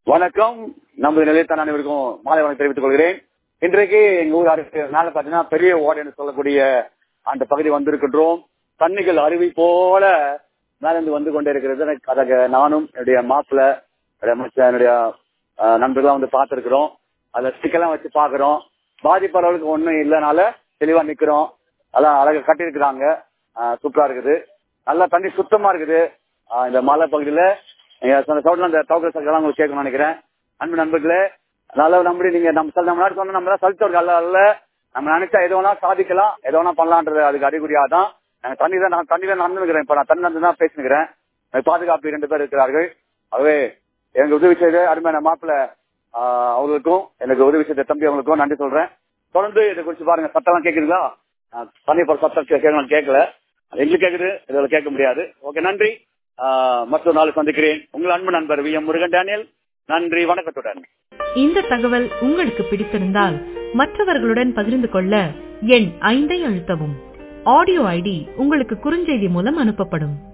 வணக்கம் நமது நிலையத்தான் அனைவருக்கும் மாலை வணக்கம் தெரிவித்துக் கொள்கிறேன் இன்றைக்கு எங்க ஊர் அருகே மேல பாத்தீங்கன்னா பெரிய ஓடு என்று சொல்லக்கூடிய அந்த பகுதி வந்திருக்கின்றோம் தண்ணிகள் அருவி போல மேலிருந்து வந்து கொண்டே இருக்கிறது எனக்கு அதை நானும் என்னுடைய மாப்பிள்ள என்னுடைய மச்சான், என்னுடைய அஹ், நண்பர்களாம் வந்து பார்த்திருக்கிறோம் அதுல ஸ்டிக்கெல்லாம் வச்சு பாக்குறோம் பாதிப்பு அளவுக்கு ஒண்ணும் இல்லைனால தெளிவா நிக்கிறோம் அதான் அழகா கட்டியிருக்கிறாங்க அஹ், சூப்பரா இருக்குது நல்லா தண்ணி சுத்தமா இருக்குது அஹ், இந்த மலை பகுதியில நீங்க சொன்ன சவுட்ல அந்த தவக்கல் சக்கரம் உங்களுக்கு கேட்கணும்னு நினைக்கிறேன் அன்பு நண்பர்களே நல்லா நம்பி நீங்க நம்ம சொல்ல நம்ம நாட்டு சொன்ன நம்ம சலித்தவர்கள் அல்ல அல்ல நம்ம நினைச்சா எது வேணா சாதிக்கலாம் எது வேணா பண்ணலான்றது அதுக்கு அறிகுறியா தான் நாங்க தண்ணி தான் நான் தண்ணி தான் நடந்துக்கிறேன் இப்ப நான் தண்ணி நடந்து தான் பேசினுக்கிறேன் எனக்கு பாதுகாப்பு இரண்டு பேர் இருக்கிறார்கள் ஆகவே எனக்கு உதவி செய்த அருமையான மாப்பிள்ள ஆஹ், அவங்களுக்கும் எனக்கு உதவி செய்த தம்பி அவங்களுக்கும் நன்றி சொல்றேன் தொடர்ந்து இதை குறிச்சு பாருங்க சத்தம்லாம் கேக்குதுங்களா ஆஹ், தண்ணி போற சத்தம் கேட்கணும் கேட்கல எங்களுக்கு கேக்குது இதுல கேட்க முடியாது ஓகே நன்றி ஆஹ், மற்றொரு நாள் சந்திக்கிறேன் உங்கள் அன்பு நண்பர் வி எம் முருகன் டேனியல் நன்றி வணக்கத்துடன் இந்த தகவல் உங்களுக்கு பிடித்திருந்தால் மற்றவர்களுடன் பகிர்ந்து கொள்ள எண் ஐந்தை அழுத்தவும் ஆடியோ ஐடி உங்களுக்கு குறுஞ்செய்தி மூலம் அனுப்பப்படும்